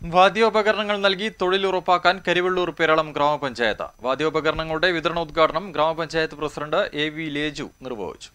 വാദ്യോപകരണങ്ങൾ നൽകി തൊഴിൽ ഉറപ്പാക്കാൻ കരിവള്ളൂർ പേരളം ഗ്രാമപഞ്ചായത്ത് വാദ്യോപകരണങ്ങളുടെ വിതരണോദ്ഘാടനം ഗ്രാമപഞ്ചായത്ത് പ്രസിഡന്റ് എ വി ലേജു നിർവഹിച്ചു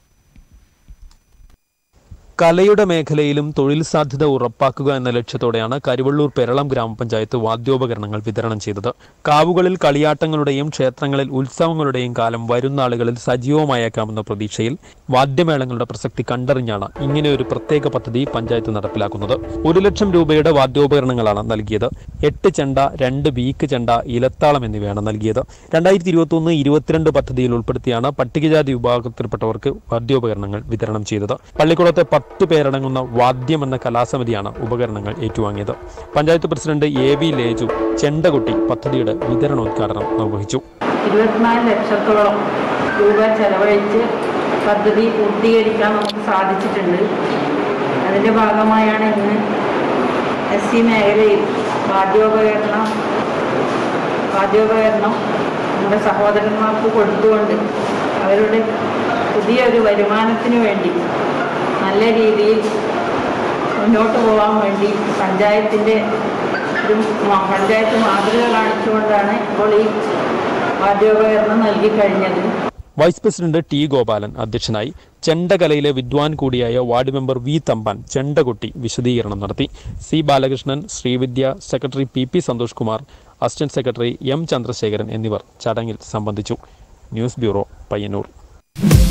കലയുടെ മേഖലയിലും തൊഴിൽ സാധ്യത ഉറപ്പാക്കുക എന്ന ലക്ഷ്യത്തോടെയാണ് കരിവള്ളൂർ പെരളം ഗ്രാമപഞ്ചായത്ത് വാദ്യോപകരണങ്ങൾ വിതരണം ചെയ്തത് കാവുകളിൽ കളിയാട്ടങ്ങളുടെയും ക്ഷേത്രങ്ങളിൽ ഉത്സവങ്ങളുടെയും കാലം വരുന്ന ആളുകളിൽ സജീവമായേക്കാമെന്ന പ്രതീക്ഷയിൽ വാദ്യമേളങ്ങളുടെ പ്രസക്തി കണ്ടറിഞ്ഞാണ് ഇങ്ങനെ ഒരു പ്രത്യേക പദ്ധതി പഞ്ചായത്ത് നടപ്പിലാക്കുന്നത് ഒരു ലക്ഷം രൂപയുടെ വാദ്യോപകരണങ്ങളാണ് നൽകിയത് എട്ട് ചെണ്ട രണ്ട് വീക്ക് ചെണ്ട ഇലത്താളം എന്നിവയാണ് നൽകിയത് രണ്ടായിരത്തി ഇരുപത്തി ഒന്ന് ഇരുപത്തിരണ്ട് പദ്ധതിയിൽ ഉൾപ്പെടുത്തിയാണ് പട്ടികജാതി വിഭാഗത്തിൽപ്പെട്ടവർക്ക് വാദ്യോപകരണങ്ങൾ വിതരണം ചെയ്തത് പള്ളിക്കുളത്തെ പത്ത് പേരടങ്ങുന്ന വാദ്യം എന്ന കലാസമിതിയാണ് ഉപകരണങ്ങൾ ഏറ്റുവാങ്ങിയത് panchayat president A V Leju ചെണ്ടകുട്ടി പദ്ധതിയുടെ വിതരണോദ്ഘാടനം നിർവഹിച്ചു ഇരുപത്തിനാല് ലക്ഷത്തോളം രൂപ ചെലവഴിച്ച് പദ്ധതി പൂർത്തീകരിക്കാൻ നമുക്ക് സാധിച്ചിട്ടുണ്ട് അതിൻ്റെ ഭാഗമായാണ് ഇന്ന് എസ് സി മേഖലയിൽ വാദ്യോപകരണം വാദ്യോപകരണം നമ്മുടെ സഹോദരന്മാർക്ക് കൊടുത്തുകൊണ്ട് അവരുടെ പുതിയൊരു വരുമാനത്തിന് വേണ്ടി നല്ല രീതിയിൽ മുന്നോട്ട് പോകാൻ വേണ്ടി പഞ്ചായത്തിൻ്റെ ഒരു മ- പഞ്ചായത്ത് മാതൃക കാണിച്ചുകൊണ്ടാണ് ഇപ്പോൾ ഈ വാദ്യോപകരണം നൽകി കഴിഞ്ഞത് വൈസ് പ്രസിഡന്റ് ടി ഗോപാലൻ അധ്യക്ഷനായി ചെണ്ടകലയിലെ വിദ്വാൻ കൂടിയായ വാർഡ് മെമ്പർ വി തമ്പാൻ ചെണ്ടകുട്ടി വിശദീകരണം നടത്തി C Balakrishnan Srividya secretary P P Santhosh Kumar assistant secretary M Chandrasekharan എന്നിവർ ചടങ്ങിൽ സംബന്ധിച്ചു ന്യൂസ് ബ്യൂറോ പയ്യന്നൂർ